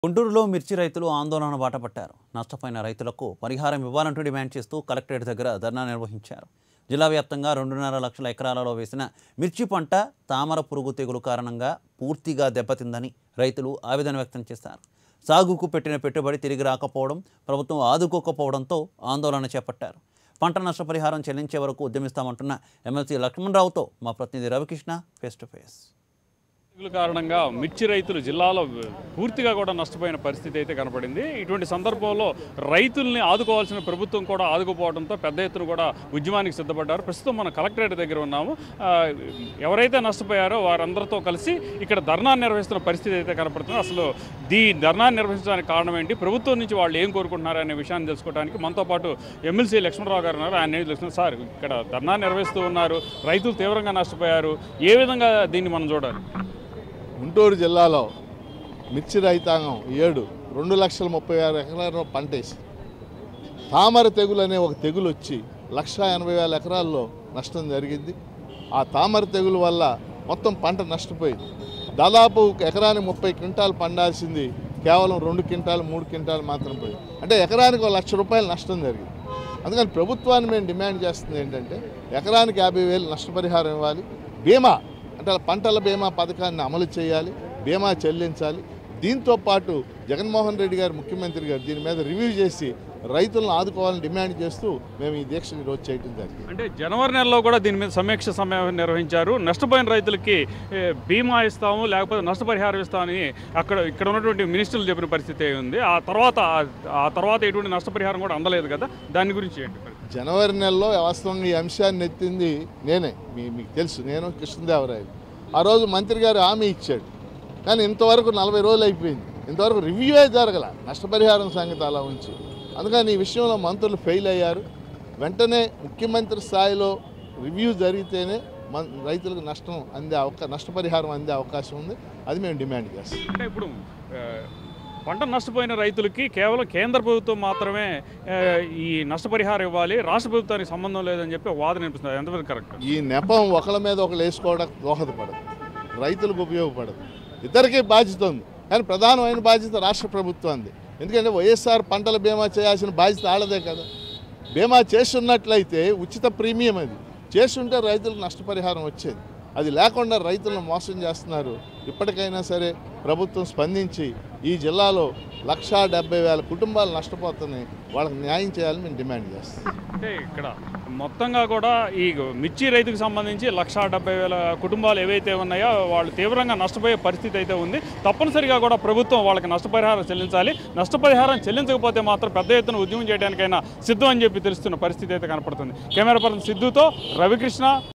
గుంటూరులో మిర్చి రైతులు ఆందోళన బాటపట్టారు నష్టపోయిన రైతులకు పరిహారం ఇవ్వాలంటూ డిమాండ్ చేస్తూ కలెక్టరేట్ దగ్గర ధర్నా నిర్వహించారు జిల్లా వ్యాప్తంగా రెండున్నర లక్షల ఎకరాలలో వేసిన మిర్చి పంట తామర పురుగు తెగులు కారణంగా పూర్తిగా దెబ్బతిందని రైతులు ఆవేదన వ్యక్తం చేశారు సాగుకు పెట్టిన పెట్టుబడి తిరిగి రాకపోవడం ప్రభుత్వం ఆదుకోకపోవడంతో ఆందోళన చేపట్టారు పంట నష్టపరిహారం చెల్లించే వరకు ఉద్యమిస్తామంటున్న ఎమ్మెల్సీ లక్ష్మణరావుతో మా ప్రతినిధి రవికృష్ణ ఫేస్ టు ఫేస్ తెగులు కారణంగా మిర్చి రైతులు జిల్లాలో పూర్తిగా కూడా నష్టపోయిన పరిస్థితి అయితే కనపడింది ఇటువంటి సందర్భంలో రైతుల్ని ఆదుకోవాల్సిన ప్రభుత్వం కూడా ఆదుకోపోవడంతో పెద్ద ఎత్తున కూడా ఉద్యమానికి సిద్ధపడ్డారు ప్రస్తుతం మనం కలెక్టరేట్ దగ్గర ఉన్నాము ఆ, ఎవరైతే నష్టపోయారో వారందరితో కలిసి ఇక్కడ ధర్నా నిర్వహిస్తున్న పరిస్థితి అయితే కనపడుతుంది అసలు దీ ధర్నా నిర్వహించడానికి కారణం ఏంటి ప్రభుత్వం నుంచి వాళ్ళు ఏం కోరుకుంటున్నారు అనే విషయాన్ని తెలుసుకోవడానికి మనతో పాటు ఎమ్మెల్సీ లక్ష్మణరావు గారు ఉన్నారు ఆయన తెలుసుకున్నారు సార్ ఇక్కడ ధర్నా నిర్వహిస్తూ ఉన్నారు రైతులు తీవ్రంగా నష్టపోయారు ఏ విధంగా దీన్ని మనం చూడాలి గుంటూరు జిల్లాలో మిర్చి రైతాంగం ఏడు రెండు లక్షల ముప్పై ఆరు ఎకరాల్లో పంటేసి తామర తెగులు అనే ఒక తెగులు వచ్చి లక్ష ఎనభై వేల ఎకరాల్లో నష్టం జరిగింది ఆ తామర తెగులు వల్ల మొత్తం పంట నష్టపోయింది దాదాపు ఎకరానికి ముప్పై క్వింటాలు పండాల్సింది కేవలం రెండు క్వింటాలు మూడు క్వింటాలు మాత్రం పోయింది అంటే ఎకరానికి ఒక లక్ష రూపాయలు నష్టం జరిగింది అందుకని ప్రభుత్వాన్ని మేము డిమాండ్ చేస్తుంది ఏంటంటే ఎకరానికి యాభై వేలు నష్టపరిహారం ఇవ్వాలి బీమా అంటే పంటల బీమా పథకాన్ని అమలు చేయాలి బీమా చెల్లించాలి దీంతో పాటు జగన్మోహన్ రెడ్డి గారు ముఖ్యమంత్రి గారు దీని మీద రివ్యూ చేసి రైతులను ఆదుకోవాలని డిమాండ్ చేస్తూ మేము ఈ దీక్ష ఈరోజు చేయడం జరిగింది అంటే జనవరి నెలలో కూడా దీని మీద సమీక్ష సమావేశం నిర్వహించారు నష్టపోయిన రైతులకి ఏ, బీమా ఇస్తాము లేకపోతే నష్టపరిహారం ఇస్తామని అక్కడ ఇక్కడ ఉన్నటువంటి మినిస్టర్లు చెప్పిన పరిస్థితి ఉంది ఆ తర్వాత ఆ తర్వాత ఎటువంటి నష్టపరిహారం కూడా అందలేదు కదా దాని గురించి ఏంటి జనవరి నెలలో వాస్తవంగా ఈ అంశాన్ని ఎత్తింది నేనే మీ మీకు తెలుసు నేను కృష్ణదేవరాయలు ఆ రోజు మంత్రి గారు హామీ ఇచ్చాడు కానీ ఇంతవరకు నలభై రోజులు అయిపోయింది ఇంతవరకు రివ్యూయే జరగల నష్టపరిహారం సంగతి అలా ఉంచి అందుకని ఈ విషయంలో మంత్రులు ఫెయిల్ అయ్యారు వెంటనే ముఖ్యమంత్రి స్థాయిలో రివ్యూ జరిగితేనే మన రైతులకు నష్టం అందే అవకా నష్టపరిహారం అందే అవకాశం ఉంది అది మేము డిమాండ్ చేస్తాం అంటే ఇప్పుడు ఆ, పంట నష్టపోయిన రైతులకి కేవలం కేంద్ర ప్రభుత్వం మాత్రమే ఆ, ఈ నష్టపరిహారం ఇవ్వాలి రాష్ట్ర ప్రభుత్వానికి సంబంధం లేదని చెప్పి ఒక వాదన వినిపిస్తుంది ఎంతవరకు కరెక్ట్ ఈ నెపం ఒకళ్ళ మీద ఒకళ్ళు వేసుకోవడానికి దోహదపడదు రైతులకు ఉపయోగపడదు ఇద్దరికీ బాధ్యత ఉంది కానీ ప్రధానమైన బాధ్యత రాష్ట్ర ప్రభుత్వాన్ని ఎందుకంటే వైఎస్ఆర్ పంటల బీమా చేయాల్సిన బాధ్యత ఆడదే కదా బీమా చేస్తున్నట్లయితే ఉచిత ప్రీమియం అది చేస్తుంటే రైతులకు నష్టపరిహారం వచ్చేది అది లేకుండా రైతులను మోసం చేస్తున్నారు ఇప్పటికైనా సరే ప్రభుత్వం స్పందించి ఈ జిల్లాలో లక్షా డెబ్బై వేల కుటుంబాలు నష్టపోతున్నాయి వాళ్ళకి న్యాయం చేయాలని మేము డిమాండ్ చేస్తాం అంటే ఇక్కడ మొత్తంగా కూడా ఈ మిర్చి రైతుకు సంబంధించి లక్షా డెబ్బై వేల కుటుంబాలు ఏవైతే ఉన్నాయో వాళ్ళు తీవ్రంగా నష్టపోయే పరిస్థితి అయితే ఉంది తప్పనిసరిగా కూడా ప్రభుత్వం వాళ్ళకి నష్టపరిహారం చెల్లించాలి నష్టపరిహారం చెల్లించకపోతే మాత్రం పెద్ద ఎత్తున ఉద్యమం చేయడానికైనా సిద్ధం అని చెప్పి తెలుస్తున్న పరిస్థితి అయితే కనపడుతుంది కెమెరా పర్సన్ సిద్ధుతో రవికృష్ణ